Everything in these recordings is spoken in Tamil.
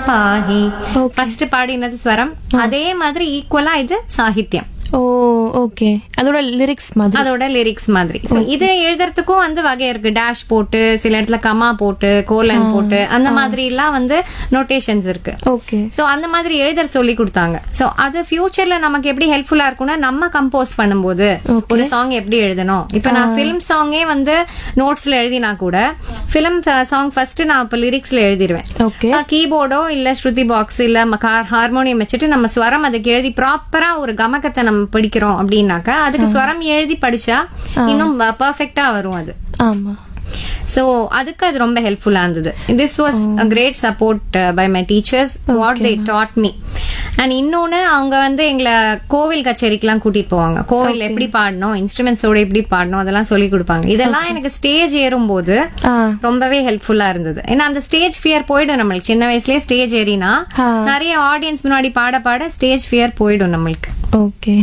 பாஹி Okay. ஃபர்ஸ்ட் பாடினது ஸ்வரம் அதே மாதிரி ஈக்குவலா இது சாகித்யம் ஓ ஓகே அதோட லிரிக்ஸ் மாதிரி அதோட லிரிக்ஸ் மாதிரி So, இது எழுதுறதுக்கும் வந்து வகை இருக்கு டேஷ் போட்டு சில இடத்துல கமா போட்டு கோலன் போட்டு அந்த மாதிரி எல்லாம் வந்து நோட்டேஷன்ஸ் இருக்கு ஓகே சோ அந்த மாதிரி எழுதற சொல்லி கொடுத்தாங்க சோ அது ஃபியூச்சர்ல நமக்கு எப்படி ஹெல்ப்ஃபுல்லா இருக்கும்னா நம்ம கம்போஸ் பண்ணும்போது ஒரு சாங் எப்படி எழுதணும் இப்ப நான் ஃபிலிம் சாங்கே வந்து நோட்ஸ்ல எழுதினா கூட ஃபிலிம் சாங் ஃபர்ஸ்ட் நான் இப்ப லிரிக்ஸ்ல எழுதிடுவேன் ஓகே கீபோர்டோ இல்ல ஸ்ருதி பாக்ஸ் இல்ல ஹார்மோனியம் வச்சுட்டு நம்ம ஸ்வரம் அதுக்கு எழுதி ப்ராப்பரா ஒரு கமக்கத்தை நம்ம படிக்கிறோம் அப்படின்னாக்கா அதுக்கு ஸ்வரம் எழுதி படிச்சா இன்னும் பர்ஃபெக்டா வரும் அது ஆமா சோ அதுக்கு அது ரொம்ப ஹெல்ப்ஃபுல்லா இருந்தது this was a great support by my teachers what they taught me and இன்னொன்னு அவங்க வந்து எங்களை கோவில் கச்சேரிக்கெல்லாம் கூட்டிட்டு போவாங்க கோவில் எப்படி பாடணும் இன்ஸ்ட்ருமெண்ட்ஸோட எப்படி பாடணும் அதெல்லாம் சொல்லி கொடுப்பாங்க இதெல்லாம் எனக்கு ஸ்டேஜ் ஏறும்போது ஆ ரொம்பவே ஹெல்ப்ஃபுல்லா இருந்தது ஏன்னா அந்த ஸ்டேஜ் ஃபியர் போயிடும் நம்மளுக்கு சின்ன வயசுலயே ஸ்டேஜ் ஏறினா ஆ. நிறைய ஆடியன்ஸ் முன்னாடி பாட பாட ஸ்டேஜ் ஃபியர் போயிடும் நம்மளுக்கு ஓகே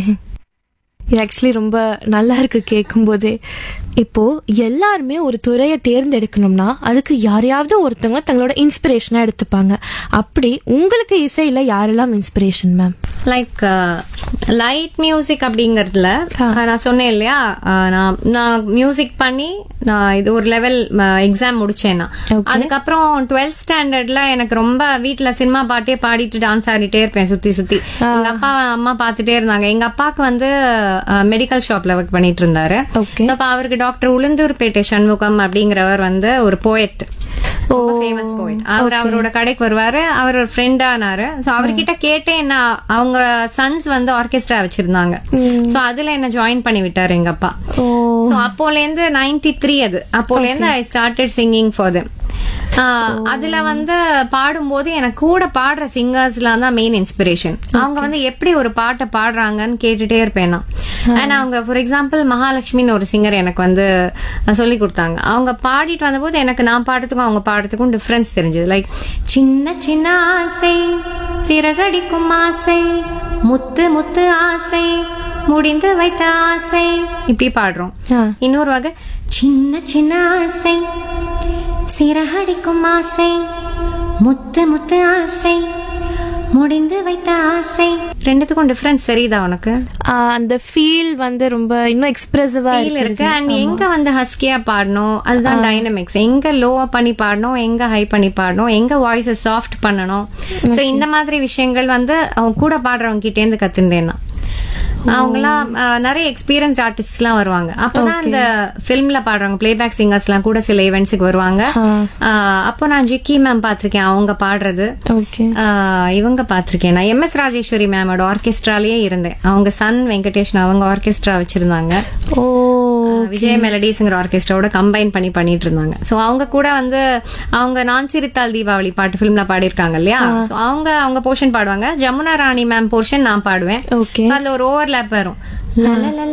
இது ஆக்சுவலி ரொம்ப நல்லா இருக்கு கேட்கும்போதே இப்போ எல்லாருமே ஒரு துறையை தேர்ந்தெடுக்கணும்னா அதுக்கு யாரையாவது ஒருத்தவங்க தங்களோட இன்ஸ்பிரேஷனா எடுத்துப்பாங்க அப்படி உங்களுக்கு இசையில யாரெல்லாம் inspiration ma'am like light music அப்படிங்கறதுல அஹ், நான் சொன்னேன் இல்லையா அஹ், நான் நான் மியூசிக் பண்ணி நான் இது ஒரு லெவல் எக்ஸாம் முடிச்சேன் நான் அதுக்கப்புறம் டுவெல்த் ஸ்டாண்டர்ட்ல எனக்கு ரொம்ப வீட்ல சினிமா பாட்டே பாடிட்டு டான்ஸ் ஆடிட்டே இருப்பேன் சுத்தி சுத்தி எங்க அப்பா அம்மா பாத்துட்டே இருந்தாங்க எங்க அப்பாக்கு வந்து மெடிக்கல் ஷாப்ல ஒர்க் பண்ணிட்டு இருந்தாரு ஓகே அப்ப அவருக்கு டாக்டர் உளுந்தூர்பேட்டை சண்முகம் அப்படிங்கிறவர் வந்து ஒரு போயட் ரொம்ப ஃபேமஸ் போயிட் அவர் அவரோட கடைக்கு வருவாரு அவர் ஒரு ஃப்ரெண்ட் ஆனாரு சோ அவர்கிட்ட கேட்டேன் என்ன அவங்க சன்ஸ் வந்து ஆர்கெஸ்ட்ரா வச்சிருந்தாங்க சோ அதுல என்ன ஜாயின் பண்ணி விட்டாரு எங்க அப்பா ஓ சோ அப்போல இருந்து நைன்டி த்ரீ அது அப்போல இருந்து I started singing for them அதுல வந்து பாடும்போது எனக்கு கூட பாடுற சிங்கர்ஸ்லாம் தான் மெயின் இன்ஸ்பிரேஷன் அவங்க வந்து எப்படி ஒரு பாட்டை பாடுறாங்கன்னு கேட்டுட்டே இருப்பேன் நான் அண்ட் அவங்க ஃபார் எக்ஸாம்பிள் மகாலட்சுமின்னு ஒரு சிங்கர் எனக்கு வந்து சொல்லி கொடுத்தாங்க அவங்க பாடிட்டு வந்தபோது எனக்கு நான் பாடுறதுக்கும் அவங்க பாடுறதுக்கும் டிஃபரன்ஸ் தெரிஞ்சது லைக் சின்ன சின்ன ஆசை சிறகடிக்கும் ஆசை முத்து முத்து ஆசை முடிந்து வைத்த ஆசை இப்படி பாடுறோம் ஆ. இன்னொரு வகை சின்ன சின்ன ஆசை சிறகடிக்கும் ஆசை முத்து முத்து ஆசை முடிந்து வைத்த ஆசை ரெண்டுத்துக்கும் டிஃபரன்ஸ் தெரியுதா உனக்கு ஆ, அந்த ஃபீல் வந்து ரொம்ப இன்னும் எக்ஸ்பிரசிவா ஃபீல் இருக்கு அண்ட் எங்க வந்து ஹஸ்கியா பாடணும் அதுதான் டைனமிக்ஸ் எங்க லோவா பண்ணி பாடணும் எங்க ஹை பண்ணி பாடணும் எங்க வாய்ஸ் சாஃப்ட் பண்ணணும் சோ இந்த மாதிரி விஷயங்கள் வந்து அவங்க கூட பாடுறவங்க கிட்டே இருந்து கத்துட்டேன் நான் அவங்கலாம் அஹ், நிறைய எக்ஸ்பீரியன்ஸ் ஆர்டிஸ்ட்லாம் வருவாங்க அப்பதான் இந்த ஃபிலிம்ல பாடுறவங்க பிளேபேக் சிங்கர்ஸ்லாம் கூட சில ஈவெண்ட்ஸுக்கு வருவாங்க அஹ், அப்போ நான் ஜிக்கி மேம் பாத்திருக்கேன் அவங்க பாடுறது ஓகே ஆஹ் இவங்க பாத்திருக்கேன் நான் எம் எஸ் ராஜேஸ்வரி மேமோட ஆர்கெஸ்ட்ராலேயே இருந்தேன் அவங்க சன் வெங்கடேஷ் அவங்க ஆர்கெஸ்ட்ரா வச்சிருந்தாங்க ஓ ஆஹ் விஜய் மெலடிஸ்ங்கிற ஆர்கெஸ்ட்ராவோட கம்பைன் பண்ணி பண்ணிட்டு இருந்தாங்க சோ அவங்க கூட வந்து அவங்க நான் சிரித்தால் தீபாவளி பாட்டு ஃபிலிம்ல பாடியிருக்காங்க இல்லையா சோ அவங்க அவங்க போர்ஷன் பாடுவாங்க ஜமுனா ராணி மேம் போர்ஷன் நான் பாடுவேன் ஓகே அதுல ஒரு ஓவர்லேப் வரும்